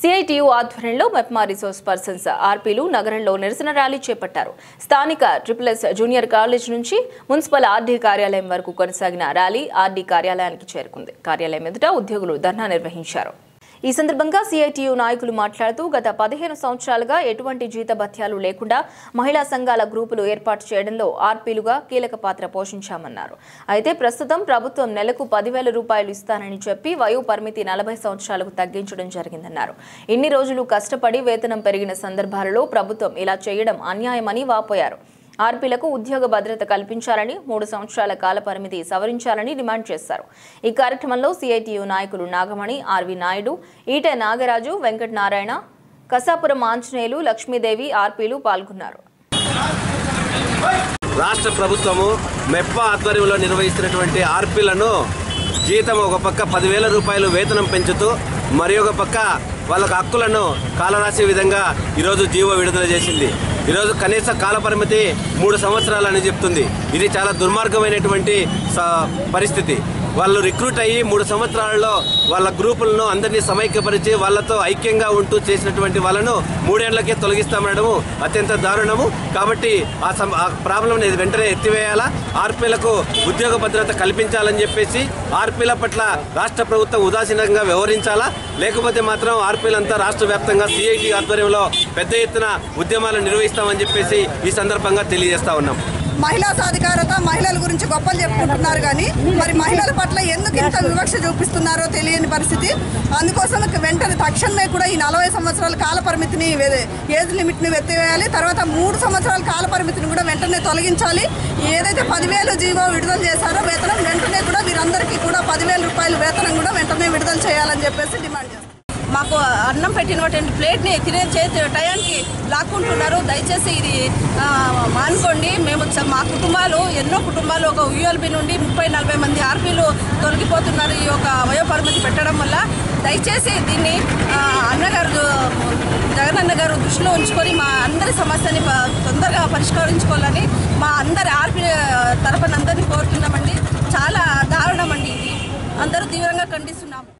CITU ఆధ్వర్యంలో MEPMA resource persons ఆర్పీలు నగరంలో నిరసన ర్యాలీ చేపట్టారు స్థానిక ట్రిపుల్ ఎస్ జూనియర్ కాలేజ్ నుంచి మున్సిపల్ ఆర్డీ కార్యాలయం వరకు కొనసాగిన ర్యాలీ ఆర్డీ కార్యాలయానికి చేరుకుంది కార్యాలయం ఎదుట ఉద్యోగులు ధర్నా నిర్వహించారు ఈ సందర్భంగా సిఐటియు నాయకులు మాట్లాడుతూ గత పదిహేను సంవత్సరాలుగా ఎటువంటి జీతభత్యాలు లేకుండా మహిళా సంఘాల గ్రూపులు ఏర్పాటు చేయడంలో ఆర్పీలుగా కీలక పాత్ర పోషించామన్నారు అయితే ప్రస్తుతం ప్రభుత్వం నెలకు పదివేల రూపాయలు ఇస్తానని చెప్పి వయో పరిమితి నలభై సంవత్సరాలకు తగ్గించడం జరిగిందన్నారు ఇన్ని రోజులు కష్టపడి వేతనం పెరిగిన సందర్భాలలో ప్రభుత్వం ఇలా చేయడం అన్యాయమని వాపోయారు ఆర్పీలకు ఉద్యోగ భద్రత కల్పించాలని మూడు సంవత్సరాల కాల పరిమితి సవరించాలని డిమాండ్ చేశారు ఈ కార్యక్రమంలో సిఐటియు నాయకులు నాగమణి ఆర్వి నాయుడు ఈట నాగరాజు వెంకట నారాయణ కసాపురం ఆంజనేయులు లక్ష్మీదేవి ఆర్పీలు పాల్గొన్నారు రాష్ట్ర ప్రభుత్వము మెప్ప ఆధ్వర్యంలో నిర్వహిస్తున్నటువంటి ఆర్పీలను జీతం ఒక పక్క పదివేల రూపాయలు వేతనం పెంచుతూ మరి ఒక పక్క వాళ్ళకు హక్కులను కాలరాసే విధంగా ఈరోజు జీవో విడుదల చేసింది ఈరోజు కనీస కాల పరిమితి మూడు సంవత్సరాలని చెప్తుంది ఇది చాలా దుర్మార్గమైనటువంటి స- పరిస్థితి వాళ్ళు రిక్రూట్ అయ్యి మూడు సంవత్సరాలలో వాళ్ళ గ్రూపులను అందరినీ సమైక్యపరిచి వాళ్ళతో ఐక్యంగా ఉంటూ చేసినటువంటి వాళ్ళను మూడేళ్లకే తొలగిస్తామనడము అత్యంత దారుణము కాబట్టి ఆ సం ఆ ప్రాబ్లం వెంటనే ఎత్తివేయాలా ఆర్పీలకు ఉద్యోగ భద్రత కల్పించాలని చెప్పేసి ఆర్పీల పట్ల రాష్ట్ర ప్రభుత్వం ఉదాసీనంగా వ్యవహరించాలా లేకపోతే మాత్రం ఆర్పీలంతా రాష్ట్ర వ్యాప్తంగా సిఐటి ఆధ్వర్యంలో పెద్ద ఎత్తున ఉద్యమాలు నిర్వహిస్తామని చెప్పేసి ఈ సందర్భంగా తెలియజేస్తా ఉన్నాం మహిళా సాధికారత మహిళల గురించి గొప్పలు చెప్పుకుంటున్నారు కానీ మరి మహిళల పట్ల ఎందుకు ఇంత వివక్ష చూపిస్తున్నారో తెలియని పరిస్థితి అందుకోసం ఇక వెంటనే తక్షణమే కూడా ఈ నలభై సంవత్సరాల కాల పరిమితిని వె- ఏజ్ లిమిట్ని ఎత్తివేయాలి తర్వాత మూడు సంవత్సరాల కాల పరిమితిని కూడా వెంటనే తొలగించాలి ఏదైతే పదివేలు జీవో విడుదల చేశారో వేతనం వెంటనే కూడా వీరందరికీ కూడా పదివేల రూపాయల వేతనం కూడా వెంటనే విడుదల చేయాలని చెప్పేసి డిమాండ్ చేస్తాం మాకు అన్నం పెట్టినటువంటి ప్లేట్ని తినే చేతి టయానికి లాక్కుంటున్నారు దయచేసి ఇది ఆ, మానుకోండి మేము చ- మా కుటుంబాలు ఎన్నో కుటుంబాలు ఒక యూఎల్బి నుండి ముప్పై నలభై మంది ఆర్పీలు తొలగిపోతున్నారు ఈ యొక్క వయోపరిమితి పెట్టడం వల్ల దయచేసి దీన్ని ఆ, అన్నగారు జగనన్న గారు దృష్టిలో ఉంచుకొని మా అందరి సమస్యని ప- తొందరగా పరిష్కరించుకోవాలని మా అందరి ఆర్పీ తరపున అందరినీ కోరుతున్నామండి చాలా దారుణం అండి ఇది అందరూ తీవ్రంగా ఖండిస్తున్నాము